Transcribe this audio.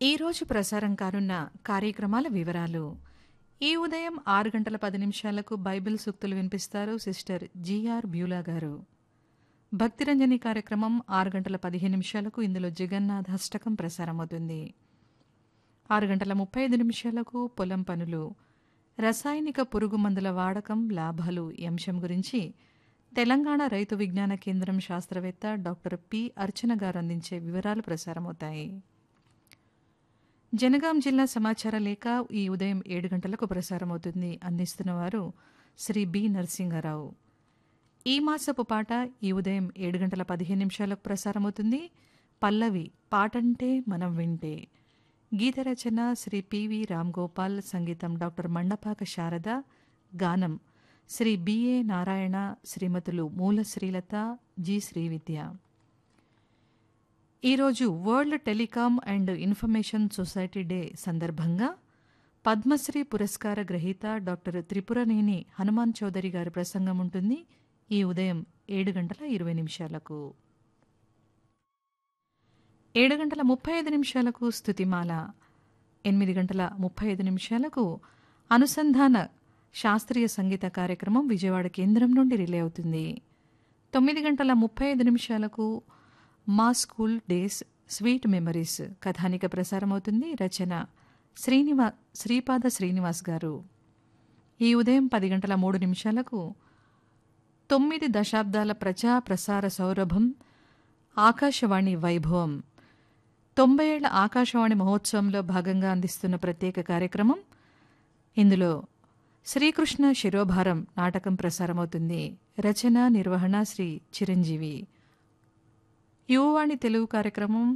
ఈరోజు ప్రసారం కానున్న కార్యక్రమాల వివరాలు ఈ ఉదయం ఆరు గంటల పది నిమిషాలకు బైబిల్ సూక్తులు వినిపిస్తారు సిస్టర్ జిఆర్ బ్యూలా గారు భక్తిరంజని కార్యక్రమం ఆరు గంటల పదిహేను నిమిషాలకు ఇందులో జగన్నాథ అష్టకం ప్రసారమవుతుంది ఆరు గంటల ముప్పై ఐదు నిమిషాలకు పొలం పనులు రసాయనిక పురుగు మందుల వాడకం లాభాలు ఈ అంశం గురించి తెలంగాణ రైతు విజ్ఞాన కేంద్రం శాస్త్రవేత్త డాక్టర్ పి అర్చన గారు అందించే వివరాలు ప్రసారమవుతాయి జనగాం జిల్లా సమాచార లేఖ ఈ ఉదయం ఏడు గంటలకు ప్రసారమవుతుంది అందిస్తున్నవారు శ్రీ బి నరసింహారావు ఈ మాసపు పాట ఈ ఉదయం ఏడు గంటల పదిహేను నిమిషాలకు ప్రసారమవుతుంది పల్లవి పాటంటే మనం వింటే గీత రచన శ్రీ పివి రామ్ గోపాల్ సంగీతం డాక్టర్ మండపాక శారద గానం శ్రీ బిఏ నారాయణ శ్రీమతులు మూల శ్రీలత జి శ్రీవిద్య ఈరోజు world telecom and information society day సందర్భంగా పద్మశ్రీ పురస్కార గ్రహీత డాక్టర్ త్రిపురనేని హనుమాన్ చౌదరి గారి ప్రసంగం ఉంటుంది ఈ ఉదయం ఏడు గంటల ఇరవై నిమిషాలకు ఏడు గంటల ముప్పై ఐదు నిమిషాలకు స్థుతిమాల ఎనిమిది గంటల ముప్పై ఐదు నిమిషాలకు అనుసంధాన శాస్త్రీయ సంగీత కార్యక్రమం విజయవాడ కేంద్రం నుండి రిలే అవుతుంది తొమ్మిది గంటల ముప్పై ఐదు నిమిషాలకు మా స్కూల్ డేస్ స్వీట్ మెమరీస్ కథానిక ప్రసారం అవుతుంది రచన శ్రీనివా శ్రీపాద శ్రీనివాస్ గారు ఈ ఉదయం పది గంటల మూడు నిమిషాలకు తొమ్మిది దశాబ్దాల ప్రజా ప్రసార సౌరభం ఆకాశవాణి వైభవం తొంభై ఏళ్ల ఆకాశవాణి మహోత్సవంలో భాగంగా అందిస్తున్న ప్రత్యేక కార్యక్రమం ఇందులో శ్రీకృష్ణ శిరోభారం నాటకం ప్రసారమవుతుంది రచన నిర్వహణ శ్రీ చిరంజీవి యువవాణి తెలుగు కార్యక్రమం